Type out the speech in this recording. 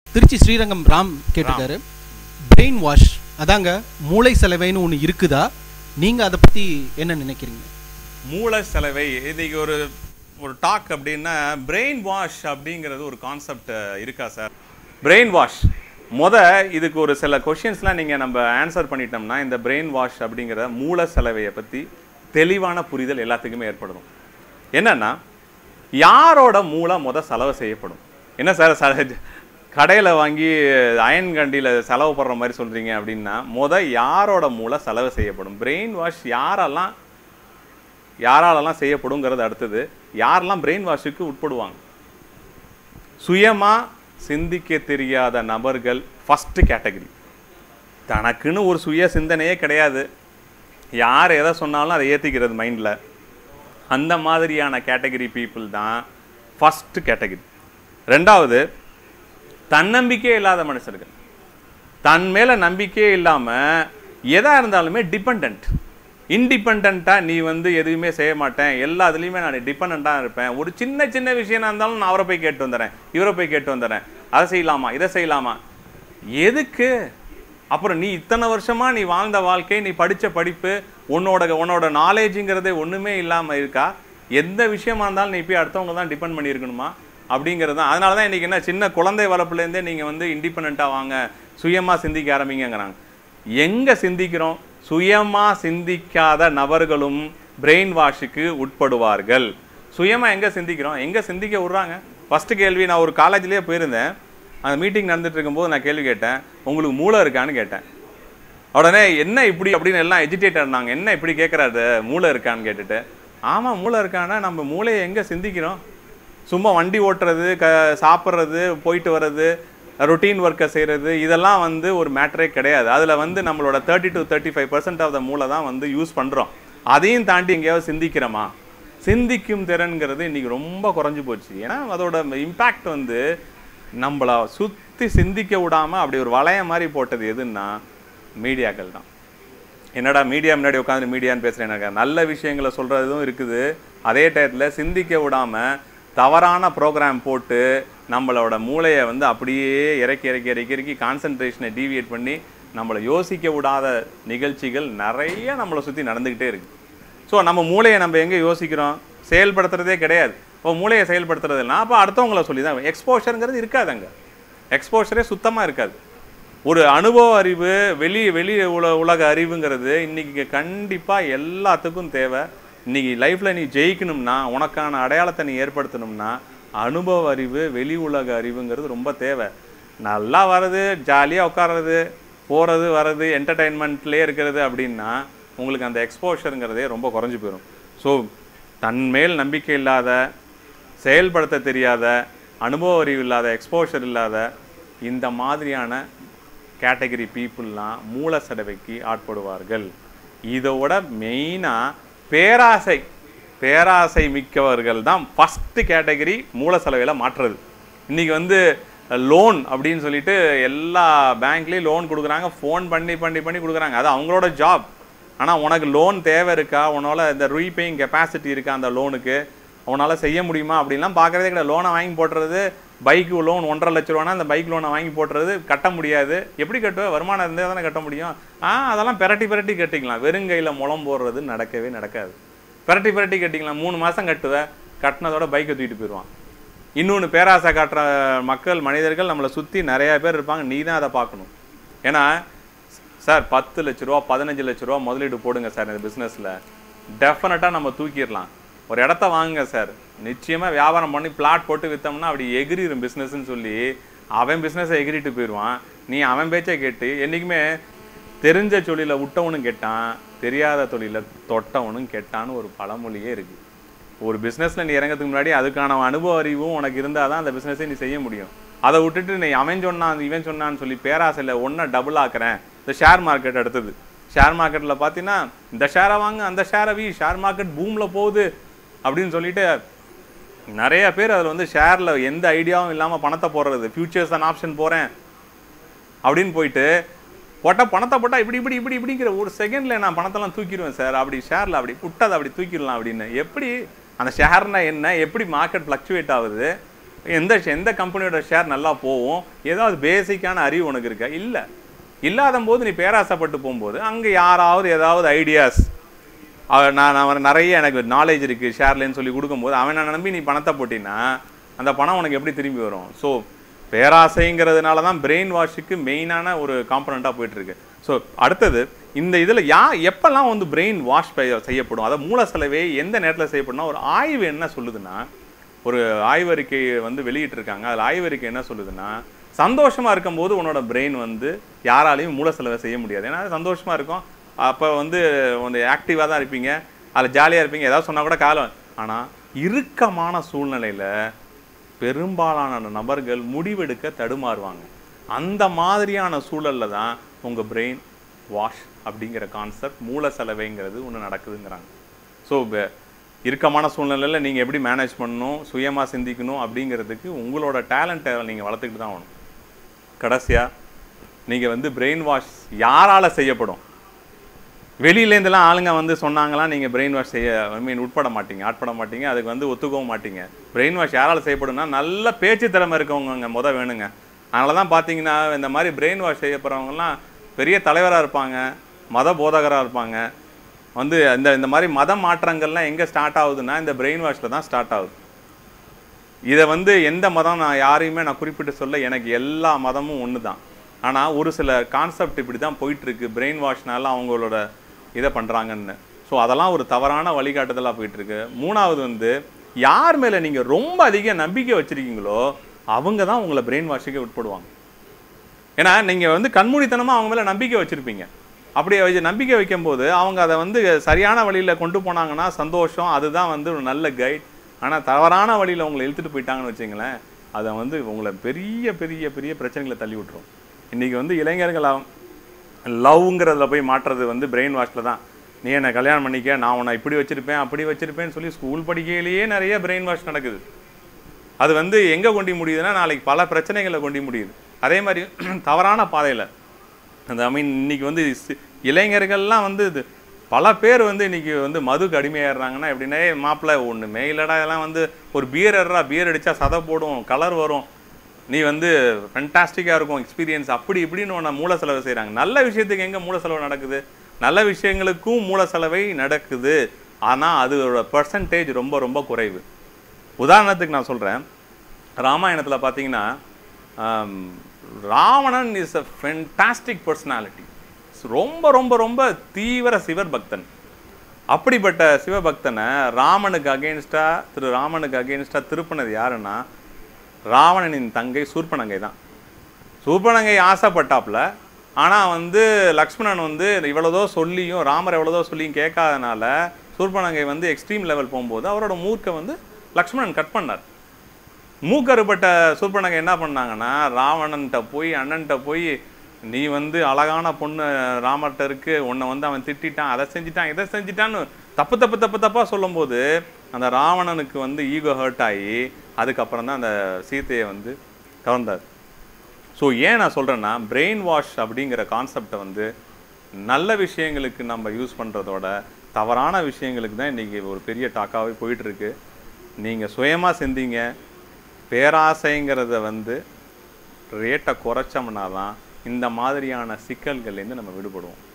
திருச்சி ஸ்ரீரங்கம் ராம் கேட்டிருக்காரு brain wash அதாங்க மூளை செலவைன்னு ஒன்று இருக்குதா நீங்கள் அதை பற்றி என்ன நினைக்கிறீங்க மூளை செலவை இன்னைக்கு ஒரு ஒரு டாக் அப்படின்னா பிரெயின் வாஷ் அப்படிங்கிறது ஒரு கான்செப்ட் இருக்கா சார் பிரெயின் வாஷ் முத இதுக்கு ஒரு சில கொஷின்ஸ்லாம் நீங்கள் நம்ம ஆன்சர் பண்ணிட்டோம்னா இந்த பிரெயின் வாஷ் அப்படிங்கிற மூளை செலவையை பற்றி தெளிவான புரிதல் எல்லாத்துக்குமே ஏற்படணும் என்னன்னா யாரோட மூளை முத செலவு செய்யப்படும் என்ன சார் ச கடையில் வாங்கி அயன் கண்டியில் செலவு பண்ணுற மாதிரி சொல்கிறீங்க அப்படின்னா முத யாரோட மூளை செலவு செய்யப்படும் பிரெயின் வாஷ் யாரெல்லாம் யாராலெல்லாம் செய்யப்படுங்கிறது அடுத்தது யாரெல்லாம் பிரெயின் வாஷுக்கு உட்படுவாங்க சுயமா சிந்திக்க தெரியாத நபர்கள் ஃபஸ்ட்டு கேட்டகரி தனக்குன்னு ஒரு சுய சிந்தனையே கிடையாது யார் எதை சொன்னாலும் அதை ஏற்றிக்கிறது மைண்டில் அந்த மாதிரியான கேட்டகரி பீப்புள் தான் ஃபஸ்ட்டு கேட்டகரி ரெண்டாவது தன்னம்பிக்கையே இல்லாத மனுஷர்கள் தன் மேலே நம்பிக்கையே இல்லாமல் எதா இருந்தாலுமே டிபெண்ட் இன்டிபெண்ட்டாக நீ வந்து எதுவுமே செய்ய மாட்டேன் எல்லா இதுலேயுமே நான் டிபெண்ட்டாக இருப்பேன் ஒரு சின்ன சின்ன விஷயம் இருந்தாலும் நான் அவரை போய் கேட்டு வந்துடுறேன் இவரை போய் கேட்டு வந்துடுறேன் அதை செய்யலாமா இதை செய்யலாமா எதுக்கு அப்புறம் நீ இத்தனை வருஷமா நீ வாழ்ந்த வாழ்க்கை நீ படித்த படிப்பு உன்னோட உன்னோட நாலேஜுங்கிறதே ஒன்றுமே இல்லாமல் இருக்கா எந்த விஷயமா இருந்தாலும் நீ போய் அடுத்தவங்க தான் டிபெண்ட் பண்ணியிருக்கணுமா அப்படிங்கிறது தான் அதனால தான் இன்றைக்கி என்ன சின்ன குழந்தை வளர்ப்புலேருந்தே நீங்கள் வந்து இண்டிபெண்ட்டாக வாங்க சுயமாக சிந்திக்க ஆரம்பிங்கங்கிறாங்க எங்கே சிந்திக்கிறோம் சுயமாக சிந்திக்காத நபர்களும் பிரெயின் வாஷுக்கு உட்படுவார்கள் சுயமாக எங்கே சிந்திக்கிறோம் எங்கே சிந்திக்க விட்றாங்க ஃபஸ்ட்டு கேள்வி நான் ஒரு காலேஜ்லேயே போயிருந்தேன் அந்த மீட்டிங் நடந்துட்டு இருக்கும்போது நான் கேள்வி கேட்டேன் உங்களுக்கு மூளை இருக்கான்னு கேட்டேன் உடனே என்ன இப்படி அப்படின்னு எல்லாம் எஜிடேட் இருந்தாங்க என்ன இப்படி கேட்குறாரு மூளை இருக்கான்னு கேட்டுட்டு ஆமாம் மூளை இருக்கான்னா நம்ம மூளையை எங்கே சிந்திக்கிறோம் சும்மா வண்டி ஓட்டுறது க சாப்பிட்றது போயிட்டு வர்றது ரொட்டீன் ஒர்க்கை செய்கிறது இதெல்லாம் வந்து ஒரு மேட்டரே கிடையாது அதில் வந்து நம்மளோட thirty to thirty five percent of the மூளை தான் வந்து யூஸ் பண்ணுறோம் அதையும் தாண்டி எங்கேயாவது சிந்திக்கிறோமா சிந்திக்கும் திறன்கிறது இன்னைக்கு ரொம்ப குறைஞ்சு போச்சு ஏன்னா அதோட இம்பேக்ட் வந்து நம்மளை சுற்றி சிந்திக்க விடாமல் அப்படி ஒரு வளையம் மாதிரி போட்டது எதுன்னா மீடியாக்கள் தான் என்னடா மீடியா முன்னாடி உட்காந்து மீடியான்னு பேசுகிறேன் எனக்கு நல்ல விஷயங்களை சொல்கிறதும் இருக்குது அதே டயத்தில் சிந்திக்க விடாமல் தவறான ப்ரோக்ராம் போட்டு நம்மளோட மூளையை வந்து அப்படியே இறக்கி இறக்கி இறக்கி இறக்கி கான்சன்ட்ரேஷனை டீவியேட் பண்ணி நம்மளை யோசிக்க விடாத நிகழ்ச்சிகள் நிறைய நம்மளை சுற்றி நடந்துக்கிட்டே இருக்குது ஸோ நம்ம மூளையை நம்ம எங்கே யோசிக்கிறோம் செயல்படுத்துறதே கிடையாது இப்போ மூளையை செயல்படுத்துறது இல்லைனா அப்போ அடுத்தவங்கள சொல்லி தான் எக்ஸ்போஷருங்கிறது இருக்காது அங்கே எக்ஸ்போஷரே சுத்தமாக இருக்காது ஒரு அனுபவ அறிவு வெளி வெளி உல உலக அறிவுங்கிறது இன்னைக்கு கண்டிப்பாக எல்லாத்துக்கும் தேவை இன்னைக்கு லைஃப்பில் நீ ஜெயிக்கணும்னா உனக்கான அடையாளத்தை நீ ஏற்படுத்தணும்னா அனுபவ அறிவு வெளி உலக அறிவுங்கிறது ரொம்ப தேவை நல்லா வர்றது ஜாலியாக உட்கார்றது போகிறது வர்றது என்டர்டைன்மெண்ட்லேயே இருக்கிறது அப்படின்னா உங்களுக்கு அந்த எக்ஸ்போஷருங்கிறதே ரொம்ப குறைஞ்சி போயிடும் ஸோ தன் மேல் நம்பிக்கை இல்லாத செயல்படுத்த தெரியாத அனுபவ அறிவு இல்லாத எக்ஸ்போஷர் இல்லாத இந்த மாதிரியான கேட்டகரி பீப்புளெலாம் மூல சடவைக்கு ஆட்படுவார்கள் இதோட மெயினாக பேராசை பேராசை மிக்கவர்கள் தான் ஃபஸ்ட்டு கேட்டகரி மூல செலவையில் மாற்றுறது இன்றைக்கி வந்து லோன் அப்படின்னு சொல்லிட்டு எல்லா பேங்க்லேயும் லோன் கொடுக்குறாங்க ஃபோன் பண்ணி பண்ணி பண்ணி கொடுக்குறாங்க அது அவங்களோட ஜாப் ஆனால் உனக்கு லோன் தேவை இருக்கா உன்னால் இந்த ரீபேயிங் கெப்பாசிட்டி இருக்கா அந்த லோனுக்கு உன்னால் செய்ய முடியுமா அப்படின்லாம் பார்க்குறதே கிடையாது லோனை வாங்கி போட்டுறது பைக்கு லோன் ஒன்றரை லட்ச ரூபானா அந்த பைக் லோனை வாங்கி போட்டுறது கட்ட முடியாது எப்படி கட்டுவேன் வருமானம் இருந்தால் தானே கட்ட முடியும் ஆ அதெல்லாம் பெரட்டி பெரட்டி கட்டிக்கலாம் வெறுங்கையில் முளம் போடுறது நடக்கவே நடக்காது பெரட்டி பெரட்டி கட்டிக்கலாம் மூணு மாதம் கட்டுவேன் கட்டினதோட பைக்கை தூக்கிட்டு போயிடுவான் இன்னொன்று பேராசை காட்டுற மக்கள் மனிதர்கள் நம்மளை சுற்றி நிறையா பேர் இருப்பாங்க நீ தான் அதை பார்க்கணும் ஏன்னா சார் பத்து லட்ச ரூபா பதினஞ்சு லட்ச ரூபா முதலீடு போடுங்க சார் இந்த பிஸ்னஸில் டெஃபினட்டாக நம்ம தூக்கிடலாம் ஒரு இடத்த வாங்குங்க சார் நிச்சயமாக வியாபாரம் பண்ணி பிளாட் போட்டு விற்றோம்னா அப்படி எகிரிடும் பிஸ்னஸ்ன்னு சொல்லி அவன் பிஸ்னஸை எகிரிட்டு போயிடுவான் நீ அவன் பேச்சை கேட்டு என்றைக்குமே தெரிஞ்ச தொழிலை விட்டவனும் கெட்டான் தெரியாத தொழிலை தொட்டவனும் கெட்டான்னு ஒரு பழமொழியே இருக்குது ஒரு பிஸ்னஸில் நீ இறங்கிறதுக்கு முன்னாடி அதுக்கான அனுபவ அறிவும் உனக்கு இருந்தால் தான் அந்த பிஸ்னஸை நீ செய்ய முடியும் அதை விட்டுட்டு நீ அவன் சொன்னான் இவன் சொன்னான்னு சொல்லி பேராசையில் ஒன்றை டபுள் ஆக்குறேன் இந்த ஷேர் மார்க்கெட் அடுத்தது ஷேர் மார்க்கெட்டில் பார்த்தீங்கன்னா இந்த ஷேரை வாங்க அந்த ஷேரை வி ஷேர் மார்க்கெட் பூமில் போகுது அப்படின்னு சொல்லிட்டு நிறைய பேர் அதில் வந்து ஷேரில் எந்த ஐடியாவும் இல்லாமல் பணத்தை போடுறது ஃபியூச்சர்ஸ் அண்ட் ஆப்ஷன் போகிறேன் அப்படின்னு போயிட்டு போட்டால் பணத்தை போட்டால் இப்படி இப்படி இப்படி இப்படிங்கிற ஒரு செகண்டில் நான் பணத்தெல்லாம் தூக்கிடுவேன் சார் அப்படி ஷேரில் அப்படி புட்டதை அப்படி தூக்கிடலாம் அப்படின்னு எப்படி அந்த ஷேர்னா என்ன எப்படி மார்க்கெட் ஃப்ளக்சுவேட் ஆகுது எந்த எந்த கம்பெனியோட ஷேர் நல்லா போகும் ஏதாவது பேசிக்கான அறிவு உனக்கு இருக்கா இல்லை இல்லாத போது நீ பேராசைப்பட்டு போகும்போது அங்கே யாராவது ஏதாவது ஐடியாஸ் நான் நான் நிறைய எனக்கு நாலேஜ் இருக்குது ஷேர்லேன்னு சொல்லி கொடுக்கும்போது அவனை நம்பி நீ பணத்தை போட்டினா அந்த பணம் உனக்கு எப்படி திரும்பி வரும் ஸோ பேராசைங்கிறதுனால தான் பிரெயின் வாஷுக்கு மெயினான ஒரு காம்பனண்ட்டாக போயிட்டுருக்கு ஸோ அடுத்தது இந்த இதில் யா எப்பெல்லாம் வந்து பிரெயின் வாஷ் செய்யப்படும் அதாவது மூல செலவே எந்த நேரத்தில் செய்யப்படும்னா ஒரு ஆய்வு என்ன சொல்லுதுன்னா ஒரு ஆய்வறிக்கை வந்து வெளியிட்டிருக்காங்க அதில் ஆய்வறிக்கை என்ன சொல்லுதுன்னா சந்தோஷமா இருக்கும்போது உன்னோட பிரெயின் வந்து யாராலையும் மூல செலவை செய்ய முடியாது ஏன்னா சந்தோஷமா இருக்கும் அப்போ வந்து வந்து ஆக்டிவாக தான் இருப்பீங்க அதில் ஜாலியாக இருப்பீங்க ஏதாவது சொன்னால் கூட காலம் ஆனால் இறுக்கமான சூழ்நிலையில் பெரும்பாலான நபர்கள் முடிவெடுக்க தடுமாறுவாங்க அந்த மாதிரியான சூழல்ல தான் உங்கள் பிரெயின் வாஷ் அப்படிங்கிற கான்செப்ட் மூல செலவைங்கிறது ஒன்று நடக்குதுங்கிறாங்க ஸோ இறுக்கமான சூழ்நிலையில் நீங்கள் எப்படி மேனேஜ் பண்ணணும் சுயமாக சிந்திக்கணும் அப்படிங்கிறதுக்கு உங்களோட டேலண்ட்டை நீங்கள் வளர்த்துக்கிட்டு தான் ஆகணும் கடைசியாக நீங்கள் வந்து பிரெயின் வாஷ் யாரால் செய்யப்படும் வெளியிலேருந்துலாம் ஆளுங்க வந்து சொன்னாங்களாம் நீங்கள் பிரெயின் வாஷ் செய்ய ஐ மீன் உட்பட மாட்டீங்க ஆட்பட மாட்டீங்க அதுக்கு வந்து ஒத்துக்கவும் மாட்டீங்க பிரெயின் வாஷ் யாரால் செய்யப்படும்னா நல்ல பேச்சு திறமை இருக்கவங்க முத வேணுங்க அதனால தான் பார்த்தீங்கன்னா இந்த மாதிரி பிரெயின் வாஷ் செய்ய போகிறவங்கலாம் பெரிய தலைவராக இருப்பாங்க மத போதகராக இருப்பாங்க வந்து இந்த இந்த மாதிரி மத மாற்றங்கள்லாம் எங்கே ஸ்டார்ட் ஆகுதுன்னா இந்த பிரெயின் வாஷில் தான் ஸ்டார்ட் ஆகுது இதை வந்து எந்த மதம் நான் யாரையுமே நான் குறிப்பிட்டு சொல்ல எனக்கு எல்லா மதமும் ஒன்று தான் ஆனால் ஒரு சில கான்செப்ட் இப்படி தான் போயிட்டுருக்கு பிரெயின் வாஷ்னால அவங்களோட இதை பண்ணுறாங்கன்னு ஸோ அதெல்லாம் ஒரு தவறான வழிகாட்டுதலாக போயிட்டுருக்கு மூணாவது வந்து யார் மேலே நீங்கள் ரொம்ப அதிக நம்பிக்கை வச்சுருக்கீங்களோ அவங்க தான் உங்களை பிரெயின் வாஷுக்கு உட்படுவாங்க ஏன்னா நீங்கள் வந்து கண்மூடித்தனமாக அவங்க மேலே நம்பிக்கை வச்சுருப்பீங்க அப்படி வச்சு நம்பிக்கை வைக்கும்போது அவங்க அதை வந்து சரியான வழியில் கொண்டு போனாங்கன்னா சந்தோஷம் அதுதான் வந்து ஒரு நல்ல கைட் ஆனால் தவறான வழியில் உங்களை இழுத்துட்டு போயிட்டாங்கன்னு வச்சுங்களேன் அதை வந்து உங்களை பெரிய பெரிய பெரிய பிரச்சனைகளை தள்ளி விட்டுரும் இன்றைக்கி வந்து இளைஞர்கள் லவ்ங்கிறதுல போய் மாற்றுறது வந்து பிரெயின் வாஷில் தான் நீ என்னை கல்யாணம் பண்ணிக்க நான் உன்னை இப்படி வச்சுருப்பேன் அப்படி வச்சுருப்பேன்னு சொல்லி ஸ்கூல் படிக்கையிலேயே நிறைய பிரெயின் வாஷ் நடக்குது அது வந்து எங்கே கொண்டு முடியுதுன்னா நாளைக்கு பல பிரச்சனைகளை கொண்டு முடியுது அதே மாதிரி தவறான பாதையில் அந்த ஐ மீன் இன்னைக்கு வந்து சி- இளைஞர்கள்லாம் வந்து இது பல பேர் வந்து இன்னைக்கு வந்து மதுக்கு அடிமையாடுறாங்கன்னா எப்படின்னா மாப்பிள்ளை ஒன்றுமே இல்லைடா இதெல்லாம் வந்து ஒரு பியர் எறா பியர் அடித்தா சதை போடும் கலர் வரும் நீ வந்து ஃபென்டாஸ்டிக்காக இருக்கும் எக்ஸ்பீரியன்ஸ் அப்படி இப்படின்னு ஒன்று மூல செலவு செய்கிறாங்க நல்ல விஷயத்துக்கு எங்கே மூல செலவு நடக்குது நல்ல விஷயங்களுக்கும் மூல செலவை நடக்குது ஆனால் அதோட பர்சன்டேஜ் ரொம்ப ரொம்ப குறைவு உதாரணத்துக்கு நான் சொல்கிறேன் ராமாயணத்தில் பார்த்தீங்கன்னா ஆம், Ravanan is a fantastic personality ரொம்ப ரொம்ப ரொம்ப தீவிர சிவர் பக்தன் அப்படிப்பட்ட சிவபக்தனை ராமனுக்கு அகெயின்ஸ்டா திரு ராமனுக்கு அகெயின்ஸ்டா திருப்பினது யாருன்னா ராவணனின் தங்கை சூர்பனங்கை தான் சூர்பனங்கை ஆசைப்பட்டாப்புல ஆனால் வந்து லக்ஷ்மணன் வந்து இவ்வளோதோ சொல்லியும் ராமர் எவ்வளோதோ சொல்லியும் கேட்காதனால சூர்பனங்கை வந்து எக்ஸ்ட்ரீம் லெவல் போகும்போது அவரோட மூர்க்கை வந்து லக்ஷ்மணன் கட் பண்ணார் மூக்கறுபட்ட சூர்பனகை என்ன பண்ணாங்கன்னா ராவணன்கிட்ட போய் அண்ணன்கிட்ட போய் நீ வந்து அழகான பொண்ணு ராமர்கிட்ட இருக்கு உன்னை வந்து அவன் திட்டிட்டான் அதை செஞ்சிட்டான் இதை செஞ்சிட்டான்னு தப்பு தப்பு தப்பு தப்பாக சொல்லும்போது அந்த ராவணனுக்கு வந்து ஈகோ ஹர்ட் ஆகி அதுக்கப்புறம் தான் அந்த சீதையை வந்து கவர்ந்தார் ஸோ ஏன் நான் சொல்கிறேன்னா பிரெயின் வாஷ் அப்படிங்கிற கான்செப்டை வந்து நல்ல விஷயங்களுக்கு நம்ம யூஸ் பண்ணுறதோட தவறான விஷயங்களுக்கு தான் இன்றைக்கி ஒரு பெரிய டாக்காகவே போயிட்டுருக்கு நீங்கள் சுயமாக சிந்திங்க பேராசைங்கிறத வந்து ரேட்டை குறைச்சோம்னா தான் இந்த மாதிரியான சிக்கல்கள்லேருந்து நம்ம விடுபடுவோம்